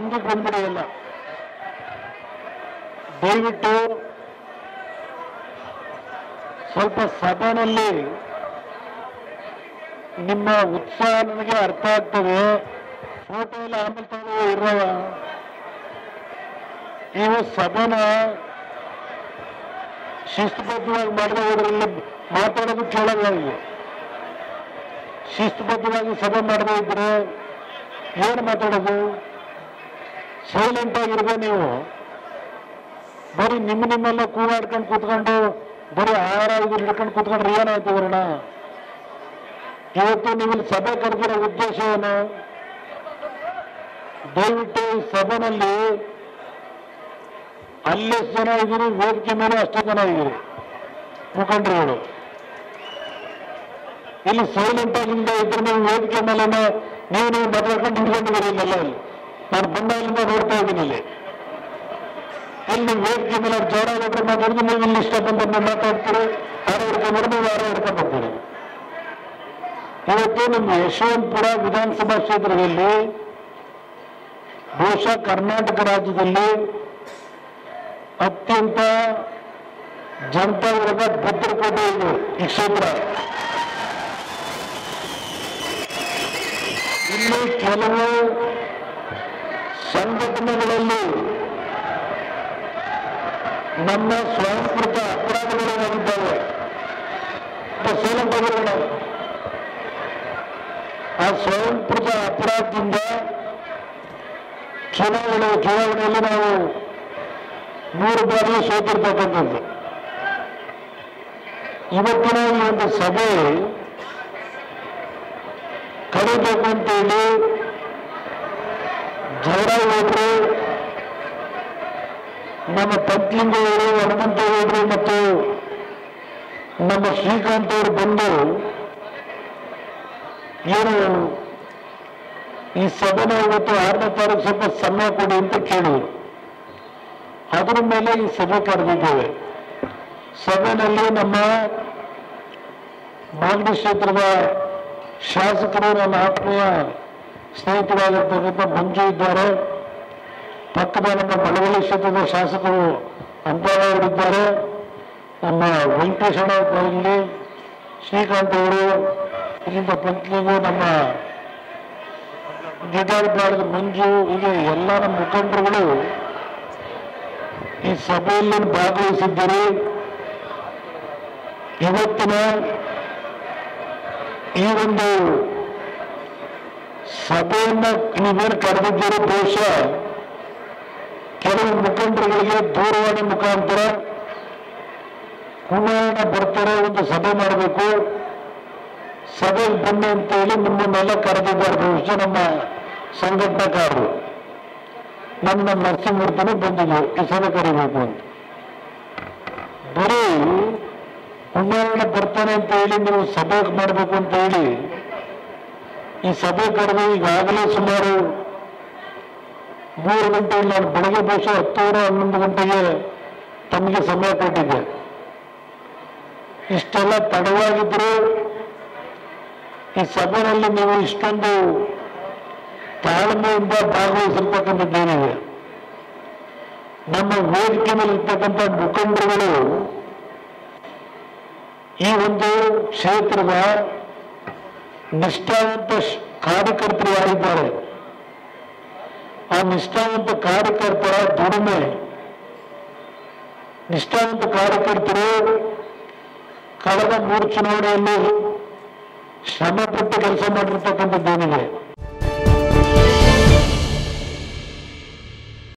ಮುಂದಕ್ಕೆ ಬಂದ್ಬಿಡಿ ಎಲ್ಲ ದಯವಿಟ್ಟು ಸ್ವಲ್ಪ ಸದನಲ್ಲಿ ನಿಮ್ಮ ಉತ್ಸಾಹ ನನಗೆ ಅರ್ಥ ಆಗ್ತದೆ ಫೋಟೋ ಎಲ್ಲ ಆಮೇಲೆ ತಗೊಳ್ಳುವ ಇರವ ಇವು ಸದನ ಶಿಸ್ತುಬದ್ಧವಾಗಿ ಮಾಡದೆ ಹೋದ್ರಲ್ಲಿ ಮಾತಾಡೋದು ಕೇಳಲ್ಲ ಇವು ಶಿಸ್ತುಬದ್ಧವಾಗಿ ಸಭೆ ಮಾಡದೇ ಇದ್ರೆ ಏನು ಮಾತಾಡೋದು ಸೈಲೆಂಟ್ ಆಗಿರ್ಬೋ ನೀವು ಬರೀ ನಿಮ್ಮ ನಿಮ್ಮೆಲ್ಲ ಕೂಗಾಡ್ಕೊಂಡು ಕೂತ್ಕೊಂಡು ಬರೀ ಆಹಾರ ಇದು ಹಿಡ್ಕೊಂಡು ಕೂತ್ಕೊಂಡ್ರೆ ಏನಾಯ್ತು ವರ್ಣ ಇವತ್ತು ನೀವು ಇಲ್ಲಿ ಸಭೆ ಕರೆದಿರೋ ಉದ್ದೇಶ ಏನು ದಯವಿಟ್ಟು ಈ ಸಭೆನಲ್ಲಿ ಅಲ್ಲೆಷ್ಟು ಜನ ಇದ್ದೀರಿ ವೇದಿಕೆ ಮೇಲೆ ಅಷ್ಟೇ ಜನ ಇದ್ದೀರಿ ಮುಖಂಡರುಗಳು ಇಲ್ಲಿ ಸೈಲೆಂಟ್ ಆಗಿಂದ ಇದ್ರೆ ನೀವು ವೇದಿಕೆ ಮೇಲೆ ನೀವು ನೀವು ಮಾತಾಡ್ಕೊಂಡು ನಿಂತ್ಕೊಂಡಿದ್ದೀರಿ ಇಲ್ಲೆಲ್ಲ ಇಲ್ಲಿ ನಾನು ಬಂದಾಗಲಿಂದ ನೋಡ್ತಾ ಇದ್ದೀನಿ ಇಲ್ಲಿ ಇಲ್ಲಿ ವೇದಿಕೆ ಮೇಲೆ ಜೋರ ಒಬ್ಬರು ಮಾತಾಡಿದ್ರೆ ನೀವು ಇಲ್ಲಿ ಇಷ್ಟ ಬಂದನ್ನು ಮಾತಾಡ್ತೀರಿ ಹಾರ ಹಿಡ್ಕೊಂಡ್ರೆ ನೀವು ಹಾರ ಹಿಡ್ಕೊಂಡು ಬರ್ತೀರಿ ಇವತ್ತು ನಮ್ಮ ಯಶವಂತಪುರ ವಿಧಾನಸಭಾ ಕ್ಷೇತ್ರದಲ್ಲಿ ಬಹುಶಃ ಕರ್ನಾಟಕ ರಾಜ್ಯದಲ್ಲಿ ಅತ್ಯಂತ ಜನತಾ ವರ್ಗ ಭದ್ರಕೋಟೆ ಇದು ಈ ಕ್ಷೇತ್ರ ಇಲ್ಲಿ ಕೆಲವು ಸಂಘಟನೆಗಳಲ್ಲಿ ನಮ್ಮ ಸ್ವಯಂಕೃತ ಅಪರಾಧಗಳು ಆಗಿದ್ದಾವೆ ಸೋಲಂಪಗಳು ಆ ಸ್ವಯಂಕೃತ ಅಪರಾಧದಿಂದ ಚುನಾವಣೆ ಚುನಾವಣೆಯಲ್ಲಿ ನಾವು ಮೂರು ಬಾರಿ ಸೋತಿರ್ತಕ್ಕಂಥದ್ದು ಇವತ್ತಿನ ಈ ಒಂದು ಸಭೆ ಕರೀಬೇಕು ಅಂತೇಳಿ ಜವರಾಗೌಡರು ನಮ್ಮ ಪಂಚಲಿಂಗವರು ಹನುಮಂತೇಗೌಡರು ಮತ್ತು ನಮ್ಮ ಶ್ರೀಕಾಂತ್ ಅವರು ಬಂದು ಏನು ಈ ಸಭೆನ ಇವತ್ತು ಆರನೇ ತಾರೀಕು ಸ್ವಲ್ಪ ಸಮಯ ಕೊಡಿ ಅಂತ ಕೇಳಿದರು ಅದರ ಮೇಲೆ ಈ ಸಭೆ ಕರೆದಿದ್ದೇವೆ ಸಭೆಯಲ್ಲಿ ನಮ್ಮ ಮಾಗಡಿ ಕ್ಷೇತ್ರದ ಶಾಸಕರು ನನ್ನ ಆತ್ಮೀಯ ಸ್ನೇಹಿತರಾಗಿರ್ತಕ್ಕಂಥ ಮಂಜು ಇದ್ದಾರೆ ಪಕ್ಕದ ನಮ್ಮ ಮಳವಳ್ಳಿ ಕ್ಷೇತ್ರದ ಶಾಸಕರು ಅಂಬಾಳ ಅವರಿದ್ದಾರೆ ನಮ್ಮ ವೆಂಕಟೇಶಣ್ಣ ಇಲ್ಲಿ ಶ್ರೀಕಾಂತ್ ಅವರು ಇಲ್ಲಿಂದ ಪಂಚಲಿಂಗು ನಮ್ಮ ಗಿಡಾಡಬಾರ್ದು ಮಂಜು ಹೀಗೆ ಎಲ್ಲ ನಮ್ಮ ಮುಖಂಡರುಗಳು ಈ ಸಭೆಯಲ್ಲಿ ಭಾಗವಹಿಸಿದ್ದರು ಇವತ್ತಿನ ಈ ಒಂದು ಸಭೆಯನ್ನ ನೀವೇನು ಕರೆದಿದ್ದೀರೋ ಬಹುಶಃ ಕೆಲವು ಮುಖಂಡರುಗಳಿಗೆ ದೂರವಾಣಿ ಮುಖಾಂತರ ಕುಮಾರಣ್ಣ ಬರ್ತಾರೆ ಒಂದು ಸಭೆ ಮಾಡಬೇಕು ಸಭೆಗೆ ಬನ್ನಿ ಅಂತೇಳಿ ನಿಮ್ಮನ್ನೆಲ್ಲ ಕರೆದಿದ್ದಾರೆ ಬಹುಶಃ ನಮ್ಮ ಸಂಘಟನಾಕಾರರು ನಮ್ಮ ನರಸಿಂಹಮೂರ್ತಿನೂ ಬಂದಿದ್ರು ಈ ಸಭೆ ಕರಿಬೇಕು ಅಂತ ಬರೀ ಕುಮಾರಣ್ಣ ಬರ್ತಾನೆ ಅಂತ ಹೇಳಿ ನೀವು ಸಭೆ ಮಾಡಬೇಕು ಅಂತ ಹೇಳಿ ಈ ಸಭೆ ಕರೆದು ಈಗಾಗಲೇ ಸುಮಾರು ಮೂರು ಗಂಟೆ ನಾನು ಬೆಳಗ್ಗೆ ಬಹುಶಃ ಹತ್ತೂವರೆ ಹನ್ನೊಂದು ಗಂಟೆಗೆ ತಮಗೆ ಸಮಯ ಕೊಟ್ಟಿದ್ದೆ ಇಷ್ಟೆಲ್ಲ ತಡವಾಗಿದ್ರು ಈ ಸಭೆಯಲ್ಲಿ ನೀವು ಇಷ್ಟೊಂದು ತಾಳ್ಮೆಯಿಂದ ಭಾಗವಹಿಸಿರ್ತಕ್ಕಂಥದ್ದೇನಿದೆ ನಮ್ಮ ವೇದಿಕೆ ಮೇಲೆ ಇರ್ತಕ್ಕಂಥ ಮುಖಂಡರುಗಳು ಈ ಒಂದು ಕ್ಷೇತ್ರದ ನಿಷ್ಠಾವಂತ ಶ್- ಕಾರ್ಯಕರ್ತರು ಯಾರಿದ್ದಾರೆ ಆ ನಿಷ್ಠಾವಂತ ಕಾರ್ಯಕರ್ತರ ದುಡಿಮೆ ನಿಷ್ಠಾವಂತ ಕಾರ್ಯಕರ್ತರು ಕಳೆದ ಮೂರು ಚುನಾವಣೆಯಲ್ಲಿ ಶ್ರಮಪಟ್ಟು ಕೆಲಸ ಮಾಡಿರ್ತಕ್ಕಂಥದ್ದೇನಿದೆ